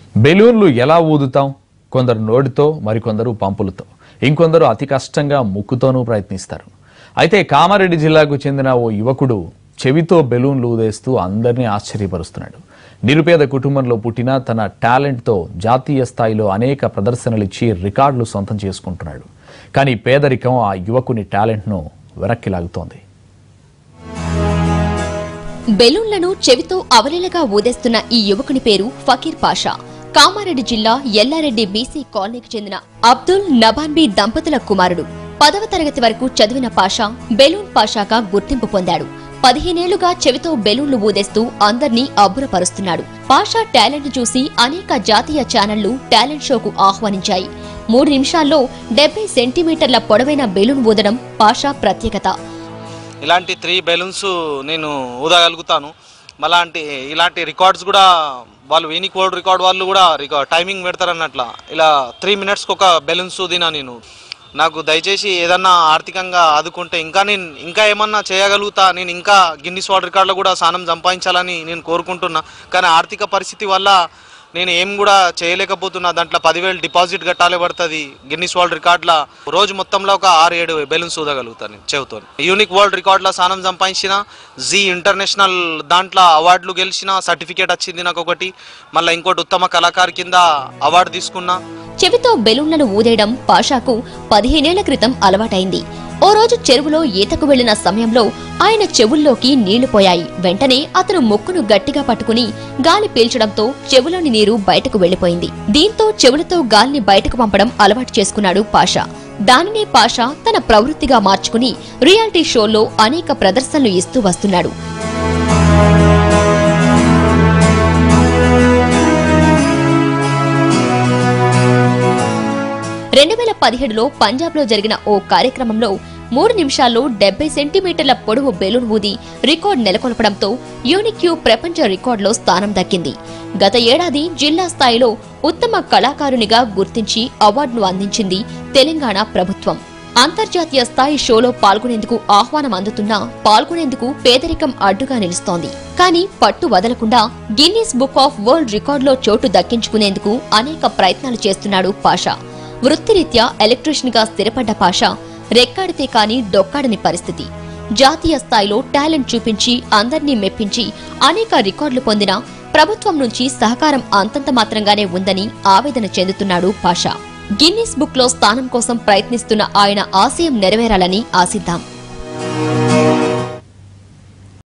బెలూన్లు ఎలా ఊదుతాం కొందరు నోటితో మరికొందరు పంపులతో ఇంకొందరు అతి కష్టంగా ముక్కుతోనూ ప్రయత్నిస్తారు అయితే కామారెడ్డి జిల్లాకు చెందిన ఓ యువకుడు చెవితో బెలూన్లు ఊదేస్తూ అందరినీ ఆశ్చర్యపరుస్తున్నాడు నిరుపేద కుటుంబంలో పుట్టిన తన టాలెంట్తో జాతీయ స్థాయిలో అనేక ప్రదర్శనలు ఇచ్చి రికార్డులు సొంతం చేసుకుంటున్నాడు కానీ పేదరికం ఆ యువకుని టాలెంట్ను వెనక్కి లాగుతోంది బెలూన్లను చెవితో అవలీలగా ఊదేస్తున్న ఈ యువకుని పేరు ఫకీర్ పాషా కామారెడ్డి జిల్లా ఎల్లారెడ్డి బీసీ కాలనీకి చెందిన అబ్దుల్ నబాన్బీ దంపతుల కుమారుడు పదవ తరగతి వరకు చదివిన పాషా బెలూన్ పాషాగా గుర్తింపు పొందాడు పదిహేనేళ్లుగా చెవితో బెలూన్లు ఊదేస్తూ అందర్నీ అబ్బురపరుస్తున్నాడు పాషా టాలెంట్ చూసి అనేక జాతీయ ఛానళ్లు టాలెంట్ షోకు ఆహ్వానించాయి మూడు నిమిషాల్లో డెబ్బై సెంటీమీటర్ల పొడవైన బెలూన్ ఊదడం పాషా ప్రత్యేకత ఇలాంటి త్రీ బెలూన్స్ నేను ఊదగలుగుతాను మళ్ళీ ఇలాంటి రికార్డ్స్ కూడా వాళ్ళు వీనిక్ వరల్డ్ రికార్డ్ వాళ్ళు కూడా రికార్డ్ టైమింగ్ పెడతారన్నట్ల ఇలా త్రీ మినిట్స్కి ఒక బెలూన్స్ ఊదినా నేను నాకు దయచేసి ఏదన్నా ఆర్థికంగా ఆదుకుంటే ఇంకా నేను ఇంకా ఏమన్నా చేయగలుగుతా నేను ఇంకా గిన్నిస్ వరల్డ్ రికార్డులో కూడా స్థానం సంపాదించాలని నేను కోరుకుంటున్నా కానీ ఆర్థిక పరిస్థితి వల్ల నేను ఏం కూడా చేయలేకపోతున్నా దాంట్లో పదివేలు డిపాజిట్ కట్టాలి పడుతుంది గిన్నిస్ వరల్డ్ రికార్డుల రోజు మొత్తంలో ఒక ఆరు ఏడు బెలూన్స్ ఊదగలుగుతాను నేను చెవుతో యూనిక్ వరల్డ్ రికార్డుల స్థానం సంపాదించిన జీ ఇంటర్నేషనల్ దాంట్లో అవార్డులు గెలిచిన సర్టిఫికేట్ వచ్చింది నాకు ఒకటి మళ్ళీ ఇంకోటి ఉత్తమ కళాకారు కింద అవార్డు తీసుకున్నా చెవితో బెలూన్లను ఊదేయడం పాషాకు పదిహేనేళ్ల క్రితం అలవాటైంది ఓ రోజు చెరువులో ఈతకు వెళ్లిన సమయంలో ఆయన చెవుల్లోకి నీళ్లు పోయాయి వెంటనే అతను ముక్కును గట్టిగా పట్టుకుని గాలి పీల్చడంతో చెవులోని నీరు బయటకు వెళ్లిపోయింది దీంతో చెవులతో గాలిని బయటకు పంపడం అలవాటు చేసుకున్నాడు పాషా దానినే పాషా తన ప్రవృత్తిగా మార్చుకుని రియాలిటీ షోల్లో అనేక ప్రదర్శనలు ఇస్తూ వస్తున్నాడు రెండు వేల పదిహేడులో పంజాబ్లో జరిగిన ఓ కార్యక్రమంలో మూడు నిమిషాల్లో డెబ్బై సెంటీమీటర్ల పొడవు బెలూన్ ఊది రికార్డు నెలకొల్పడంతో యూనిక్యూ ప్రపంచ రికార్డులో స్థానం దక్కింది గత ఏడాది జిల్లా స్థాయిలో ఉత్తమ కళాకారునిగా గుర్తించి అవార్డును అందించింది తెలంగాణ ప్రభుత్వం అంతర్జాతీయ స్థాయి షోలో పాల్గొనేందుకు ఆహ్వానం అందుతున్నా పాల్గొనేందుకు పేదరికం అడ్డుగా నిలుస్తోంది కానీ పట్టు వదలకుండా గిన్నీస్ బుక్ ఆఫ్ వరల్డ్ రికార్డులో చోటు దక్కించుకునేందుకు అనేక ప్రయత్నాలు చేస్తున్నాడు పాషా వృత్తిరీత్యా ఎలక్ట్రీషియన్ గా స్థిరపడ్డ పాషా రెక్కాడితే కాని డొక్కాడని పరిస్థితి జాతీయ స్థాయిలో టాలెంట్ చూపించి అందర్నీ మెప్పించి అనేక రికార్డులు పొందిన ప్రభుత్వం నుంచి సహకారం అంతంత మాత్రంగానే ఉందని ఆవేదన చెందుతున్నాడు పాషా గిన్నిస్ బుక్ లో స్థానం కోసం ప్రయత్నిస్తున్న ఆయన ఆశయం నెరవేరాలని ఆశిద్దాం